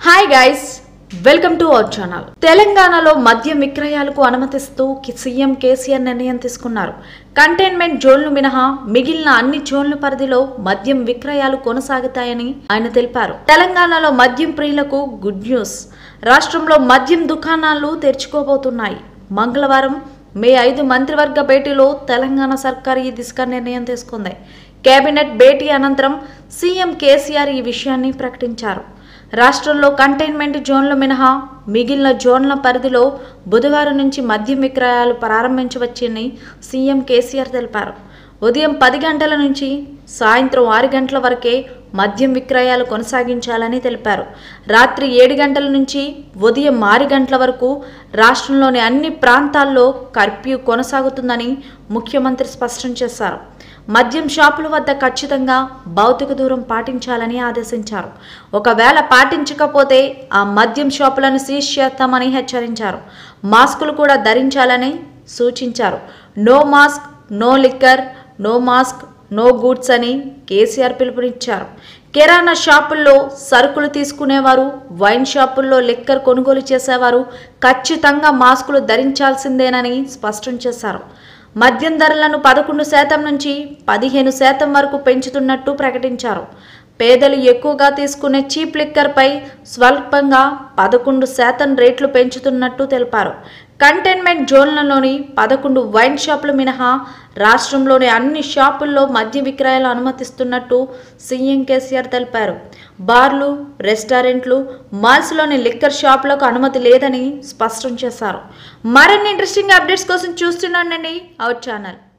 hi guys welcome to our channel తెలంగాణలో మద్యం విక్రయాలకు అనుమతిస్తూ కి- సీఎం కేసీఆర్ నిర్ణయం తీసుకున్నారు కంటైన్మెంట్ జోన్లు మినహా మిగిలిన అన్ని జోన్ల పరిధిలో మద్యం విక్రయాలు కొనసాగుతాయని ఆయన తెలిపారు తెలంగాణలో మద్యం ప్రియులకు గుడ్ న్యూస్ రాష్ట్రంలో మద్యం దుకాణాలు తెరుచుకోబోతున్నాయి మంగళవారం మే ఐదు మంత్రివర్గ భేటీలో తెలంగాణ సర్కార్ ఈ దిశగా నిర్ణయం తీసుకుంది కేబినెట్ భేటీ అనంతరం సీఎం కేసీఆర్ ఈ విషయాన్ని ప్రకటించారు రాష్ట్రంలో కంటైన్మెంట్ జోన్లు మినహా మిగిలిన జోన్ల పరిధిలో బుధవారం నుంచి మద్యం విక్రయాలు ప్రారంభించవచ్చని సీఎం కేసీఆర్ తెలిపారు ఉదయం పది గంటల నుంచి సాయంత్రం ఆరు గంటల వరకే మద్యం విక్రయాలు కొనసాగించాలని తెలిపారు రాత్రి ఏడు గంటల నుంచి ఉదయం ఆరు గంటల వరకు రాష్ట్రంలోని అన్ని ప్రాంతాల్లో కర్ఫ్యూ కొనసాగుతుందని ముఖ్యమంత్రి స్పష్టం చేశారు మద్యం షాపుల వద్ద ఖచ్చితంగా భౌతిక దూరం పాటించాలని ఆదేశించారు ఒకవేళ పాటించకపోతే ఆ మద్యం షాపులను సీజ్ చేస్తామని హెచ్చరించారు మాస్కులు కూడా ధరించాలని సూచించారు no mask no liquor no mask no goods అని కేసీఆర్ పిలుపునిచ్చారు కిరాణా షాపుల్లో సరుకులు తీసుకునేవారు వైన్ షాపుల్లో లిక్కర్ కొనుగోలు చేసేవారు ఖచ్చితంగా మాస్కులు ధరించాల్సిందేనని స్పష్టం చేశారు మద్యం ధరలను పదకొండు శాతం నుంచి పదిహేను శాతం వరకు పెంచుతున్నట్టు ప్రకటించారు పేదలు ఎక్కువగా తీసుకునే చీప్ లిక్కర్పై స్వల్పంగా పదకొండు శాతం రేట్లు పెంచుతున్నట్టు తెలిపారు కంటైన్మెంట్ జోన్లలోని పదకొండు వైన్ షాపులు మినహా రాష్ట్రంలోని అన్ని షాపుల్లో మద్య విక్రయాలు అనుమతిస్తున్నట్టు సీఎం కేసీఆర్ తెలిపారు బార్లు రెస్టారెంట్లు మాల్స్లోని లిక్కర్ షాపులకు అనుమతి లేదని స్పష్టం చేశారు మరిన్ని ఇంట్రెస్టింగ్ అప్డేట్స్ కోసం చూస్తున్నానండి అవర్ ఛానల్